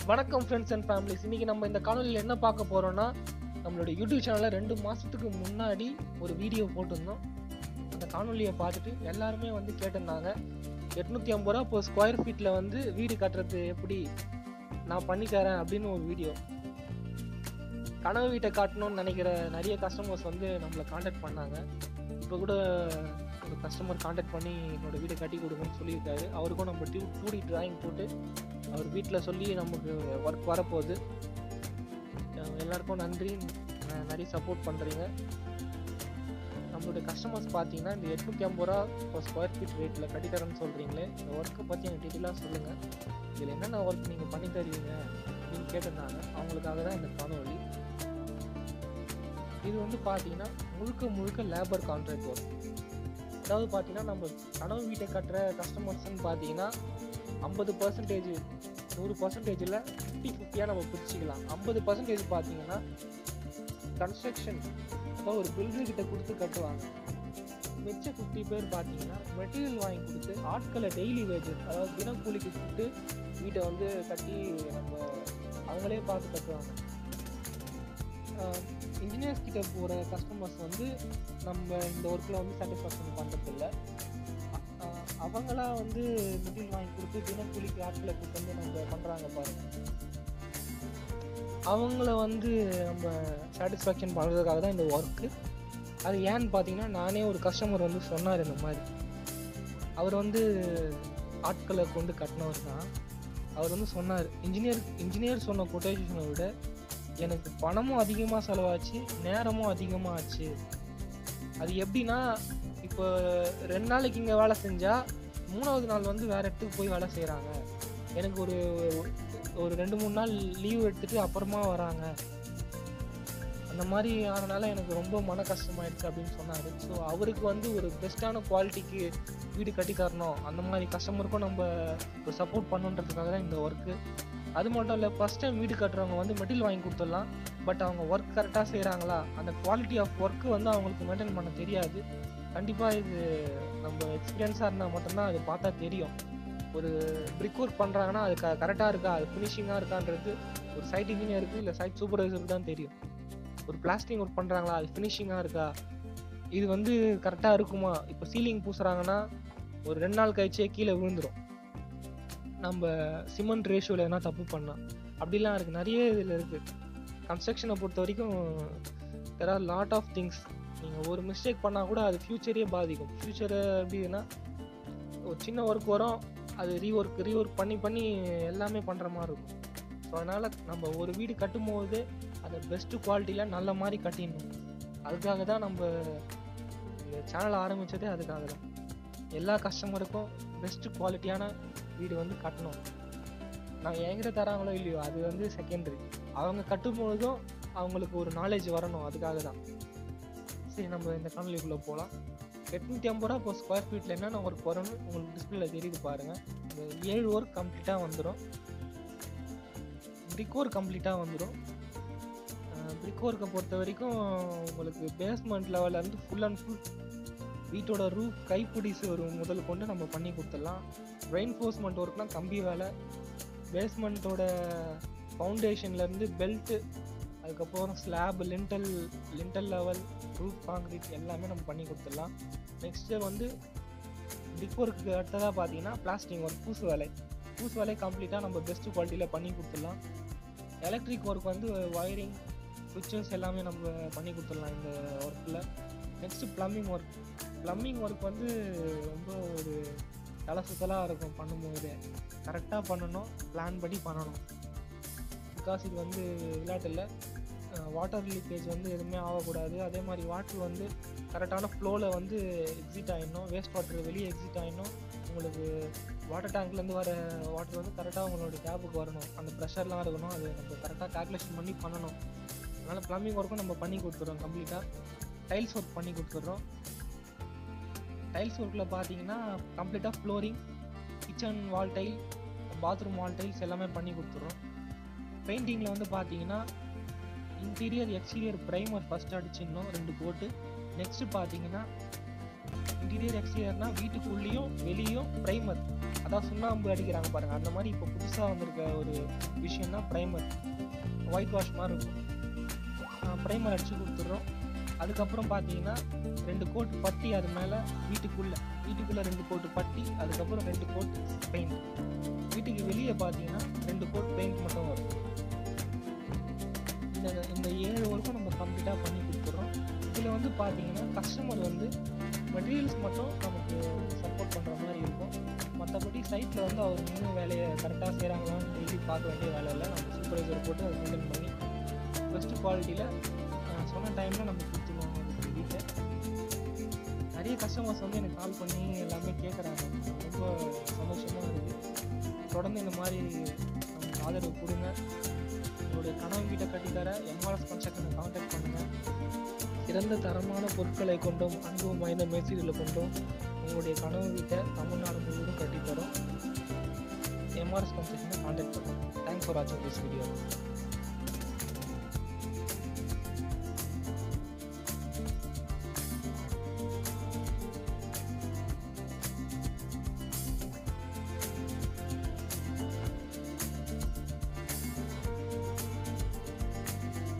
வணக்கம் friends and families இன்னைக்கு நம்ம இந்த காணொலியில் என்ன பார்க்க போறோம்னா நம்மளோட யூடியூப் சேனலில் ரெண்டு மாசத்துக்கு முன்னாடி ஒரு வீடியோ போட்டிருந்தோம் அந்த காணொலியை பார்த்துட்டு எல்லாருமே வந்து கேட்டிருந்தாங்க எட்நூத்தி ஐம்பது ரூபா இப்போ ஸ்கொயர் ஃபீட்டில் வந்து வீடு கட்டுறது எப்படி நான் பண்ணி தரேன் அப்படின்னு ஒரு வீடியோ கனவு வீட்டை காட்டணும்னு நினைக்கிற நிறைய கஸ்டமர்ஸ் வந்து நம்மளை காண்டாக்ட் பண்ணாங்க இப்போ கூட ஒரு கஸ்டமர் காண்டாக்ட் பண்ணி என்னோட வீடை கட்டி கொடுங்கன்னு சொல்லியிருக்காரு அவருக்கும் நம்ம டூ டூ டி டிராயிங் போட்டு அவர் வீட்டில் சொல்லி நமக்கு ஒர்க் வரப்போகுது அஹ் எல்லாருக்கும் நன்றி ந- நிறைய சப்போர்ட் பண்ணுறீங்க நம்மளுடைய கஸ்டமர்ஸ் பார்த்தீங்கன்னா இந்த எட்நூற்றி ஐம்பது ரூபா இப்போ ஸ்கொயர் ஃபீட் ரேட்டில் கட்டித்தரேன்னு சொல்கிறீங்களே இந்த ஒர்க்கை பற்றி எனக்கு டீட்டெயிலாக சொல்லுங்கள் இதில் என்னென்ன ஒர்க் நீங்கள் பண்ணி தருவீங்க அப்படின்னு கேட்டிருந்தாங்க அவங்களுக்காக தான் இந்த காணொலி இது வந்து பார்த்தீங்கன்னா முழுக்க முழுக்க லேபர் கான்ட்ராக்ட் ஒர்க் அதாவது பார்த்தீங்கன்னா நம்ம கனவு வீட்டை கட்டுற கஸ்டமர்ஸ்ன்னு பார்த்தீங்கன்னா ஐம்பது பர்சன்டேஜ் நூறு பர்சன்டேஜில் ஃபிஃப்டி ஃபிஃப்டியாக நம்ம பிரிச்சுக்கலாம் ஐம்பது பர்சன்டேஜ் பார்த்தீங்கன்னா கன்ஸ்ட்ரக்ஷன் அதாவது ஒரு பில்டர் கிட்ட கொடுத்து கட்டுவாங்க மிச்ச ஃபிஃப்டி பேர் பார்த்தீங்கன்னா மெட்டீரியல் வாங்கி கொடுத்து ஆட்களை டெய்லி வேஜஸ் அதாவது தினக்கூலிக்கு கொடுத்து வீட்டை வந்து கட்டி நம்ம அவங்களே பார்த்து கட்டுவாங்க இன்ஜினியர்ஸ் கிட்ட போகிற கஸ்டமர்ஸ் வந்து நம்ம இந்த ஒர்க்கில் வந்து சாட்டிஸ்ஃபேக்ஷன் பண்ணுறதில்ல அவங்களா வந்து மெட்டீரியல் வாங்கி கொடுத்து தினக்கூலிக்கு ஆட்களை கொடுத்து வந்து நம்ம பண்ணுறாங்க பாருங்க அவங்கள வந்து நம்ம சாட்டிஸ்ஃபேக்ஷன் பண்ணுறதுக்காக தான் இந்த ஒர்க்கு அது ஏன்னு பார்த்தீங்கன்னா நானே ஒரு கஸ்டமர் வந்து சொன்னார் இந்த மாதிரி அவர் வந்து ஆட்களை கொண்டு கட்டினவர் தான் அவர் வந்து சொன்னார் இன்ஜினியர் இன்ஜினியர் சொன்ன கொட்டேஷனை விட எனக்கு பணமும் அதிகமாக செலவாச்சு நேரமும் அதிகமாக ஆச்சு அது எப்படின்னா இப்போ ரெண்டு நாளைக்கு இங்கே வேலை செஞ்சால் மூணாவது நாள் வந்து வேற இடத்துக்கு போய் வேலை செய்கிறாங்க எனக்கு ஒரு ஒரு ரெண்டு மூணு நாள் லீவ் எடுத்துட்டு அப்புறமா வராங்க அந்த மாதிரி ஆனனால எனக்கு ரொம்ப மன கஷ்டமாயிடுச்சு அப்படின்னு சொன்னார் ஸோ அவருக்கு வந்து ஒரு பெஸ்ட்டான குவாலிட்டிக்கு வீடு கட்டி தரணும் அந்த மாதிரி கஸ்டமருக்கும் நம்ம ஒரு சப்போர்ட் பண்ணுன்றதுக்காக தான் இந்த ஒர்க்கு அது மட்டும் இல்லை ஃபஸ்ட் டைம் வீடு கட்டுறவங்க வந்து மெட்டீரியல் வாங்கி கொடுத்துடலாம் பட் அவங்க ஒர்க் கரெக்டாக செய்கிறாங்களா அந்த குவாலிட்டி ஆஃப் ஒர்க்கு வந்து அவங்களுக்கு மெயின்டைன் பண்ண தெரியாது கண்டிப்பாக இது நம்ம எக்ஸ்பீரியன்ஸாக இருந்தால் மட்டும்தான் அது பார்த்தா தெரியும் ஒரு பிரிக் ஒர்க் பண்ணுறாங்கன்னா அது க கரெக்டாக இருக்கா அது ஃபினிஷிங்காக இருக்கான்றது ஒரு சைட் இன்ஜினியருக்கு இல்லை சைட் சூப்பர்வைசருக்கு தான் தெரியும் ஒரு பிளாஸ்டிங் ஒர்க் பண்ணுறாங்களா அது ஃபினிஷிங்காக இருக்கா இது வந்து கரெக்டாக இருக்குமா இப்போ சீலிங் பூசுறாங்கன்னா ஒரு ரெண்டு நாள் கழிச்சே கீழே விழுந்துரும் நம்ம சிமெண்ட் ரேஷியோவில் எதனா தப்பு பண்ணால் அப்படிலாம் இருக்குது நிறைய இதில் இருக்குது கன்ஸ்ட்ரக்ஷனை பொறுத்த வரைக்கும் there are lot of things நீங்கள் ஒரு மிஸ்டேக் பண்ணால் கூட அது ஃப்யூச்சரே பாதிக்கும் ஃப்யூச்சரை எப்படின்னா ஒரு சின்ன ஒர்க் வரும் அது ரீஒர்க் ரீஒர்க் பண்ணி பண்ணி எல்லாமே பண்ணுற மாதிரி இருக்கும் ஸோ அதனால் நம்ம ஒரு வீடு கட்டும் போது அதை பெஸ்ட்டு குவாலிட்டியில் நல்ல மாதிரி கட்டிடணும் அதுக்காக தான் நம்ம இந்த சேனலை ஆரம்பித்ததே அதுக்காக தான் எல்லா கஸ்டமருக்கும் பெஸ்ட்டு குவாலிட்டியான வீடு வந்து கட்டணும் நான் என்கிட்ட தராங்களோ இல்லையோ அது வந்து செகண்டரி அவங்க கட்டும் பொழுதும் அவங்களுக்கு ஒரு நாலேஜ் வரணும் அதுக்காக தான் சரி நம்ம இந்த காணொலிக்குள்ளே போகலாம் எட்நூற்றி ஐம்பது ரூபா இப்போ ஸ்கொயர் ஃபீட்டில் என்னென்ன ஒர்க் வரும்னு உங்களுக்கு டிஸ்பிளேல தெரியுது பாருங்கள் இந்த ஏழு ஒர்க் கம்ப்ளீட்டாக வந்துடும் பிரிக் ஒர்க் கம்ப்ளீட்டாக வந்துடும் பிரிக் ஒர்க்கை பொறுத்த வரைக்கும் உங்களுக்கு பேஸ்மெண்ட் லெவல்லேருந்து ஃபுல் அண்ட் ஃபுல் வீட்டோட ரூஃப் கைப்பிடி ஒரு முதல் கொண்டு நம்ம பண்ணி கொடுத்துடலாம் ரெயின்ஃபோர்ஸ்மெண்ட் ஒர்க்னால் கம்பி வேலை பேஸ்மெண்ட்டோட ஃபவுண்டேஷன்லேருந்து பெல்ட்டு அதுக்கப்புறம் slab lintel lintel level roof concrete எல்லாமே நம்ம பண்ணி கொடுத்துடலாம் நெக்ஸ்ட்டு வந்து பிக் ஒர்க்கு அடுத்ததாக பார்த்தீங்கன்னா பிளாஸ்டிங் ஒர்க் பூசு வேலை பூசு வேலை கம்ப்ளீட்டாக நம்ம பெஸ்ட் குவாலிட்டியில் பண்ணி கொடுத்துடலாம் எலக்ட்ரிக் ஒர்க் வந்து ஒயரிங் சுவிட்சஸ் எல்லாமே நம்ம பண்ணி கொடுத்துடலாம் இந்த ஒர்க்கில் next plumbing work plumbing work வந்து ரொம்ப ஒரு தலை சுத்தலாக இருக்கும் பண்ணும்போது கரெக்டாக பண்ணணும் பிளான் படி பண்ணணும் பிகாஸ் இது வந்து விளையாட்டு இல்லை வாட்டர் லீக்கேஜ் வந்து எதுவுமே ஆகக்கூடாது அதே மாதிரி வாட்டர் வந்து கரெக்டான ஃப்ளோவில் வந்து எக்ஸிட் ஆகிடணும் வேஸ்ட் வாட்டர் வெளியே எக்ஸிட் ஆகிடணும் உங்களுக்கு வாட்டர் டேங்க்லேருந்து வர வாட்டர் வந்து கரெக்டாக உங்களோட டேப்புக்கு வரணும் அந்த ப்ரெஷர்லாம் இருக்கணும் அது நம்ம கரெக்டாக கால்குலேஷன் பண்ணி பண்ணணும் அதனால் ப்ளம்பிங் ஒர்க்கும் நம்ம பண்ணி கொடுத்துட்றோம் கம்ப்ளீட்டாக டைல்ஸ் ஒர்க் பண்ணி கொடுத்துட்றோம் டைல்ஸ் ஒர்க்கில் பார்த்தீங்கன்னா கம்ப்ளீட்டாக flooring kitchen wall tile bathroom wall tiles எல்லாமே பண்ணி கொடுத்துட்றோம் பெயிண்டிங்கில் வந்து பார்த்தீங்கன்னா இன்டீரியர் எக்ஸ்டீரியர் ப்ரைமர் ஃபஸ்ட் அடிச்சிடணும் ரெண்டு கோட்டு நெக்ஸ்ட்டு பார்த்தீங்கன்னா இன்டீரியர் எக்ஸ்டீரியர்னா வீட்டுக்குள்ளேயும் வெளியும் ப்ரைமர் அதான் சுண்ணாம்பு அடிக்கிறாங்க பாருங்க அந்த மாதிரி இப்போ புதுசாக வந்திருக்க ஒரு விஷயம் தான் ப்ரைமர் ஒயிட் வாஷ் மாதிரி இருக்கும் ப்ரைமர் அடித்து கொடுத்துட்றோம் அதுக்கப்புறம் பார்த்தீங்கன்னா ரெண்டு கோட் பட்டி அது மேலே வீட்டுக்குள்ளே வீட்டுக்குள்ளே ரெண்டு கோட்டு பட்டி அதுக்கப்புறம் ரெண்டு கோட் பெயிண்ட் வீட்டுக்கு வெளியே பார்த்தீங்கன்னா ரெண்டு கோட் பெயிண்ட் மட்டும் வரும் இந்த இந்த ஏழு ஒர்க்கும் நம்ம கம்ப்ளீட்டாக பண்ணி கொடுத்துட்றோம் இதில் வந்து பார்த்தீங்கன்னா கஸ்டமர் வந்து மெட்டீரியல்ஸ் மட்டும் நமக்கு சப்போர்ட் பண்ணுற மாதிரி இருக்கும் மற்றபடி சைட்டில் வந்து அவர் இன்னும் வேலையை கரெக்டாக செய்கிறாங்களான்னு டெய்லி பார்க்க வேண்டிய வேலை இல்லை நம்ம சூப்பர்வைசர் போட்டு அதை மெயின்டைன் பண்ணி பெஸ்ட் குவாலிட்டியில் சொன்ன டைமில் நம்ம கொடுத்துருவோம் அதுக்கு வீட்டை நிறைய கஸ்டமர்ஸ் வந்து எனக்கு கால் பண்ணி எல்லாமே கேட்குறாங்க ரொம்ப சந்தோஷமாக இருக்குது தொடர்ந்து இந்த மாதிரி நமக்கு ஆதரவு கொடுங்க உங்களுடைய கனவு வீட்டை கட்டித்தர எம்ஆர்எஸ் கன்ஸ்ட்ரக்ஷனை காண்டாக்ட் பண்ணுங்கள் சிறந்த தரமான பொருட்களை கொண்டும் அனுபவம் வாய்ந்த மேசீரியில் கொண்டும் உங்களுடைய கனவு வீட்டை தமிழ்நாடு முழுவதும் கட்டித்தரும் எம்ஆர்எஸ் கன்ஸ்ட்ரக்ஷனை காண்டாக்ட் பண்ணுங்கள் தேங்க்ஸ் ஃபார் வாட்சிங் திஸ் வீடியோ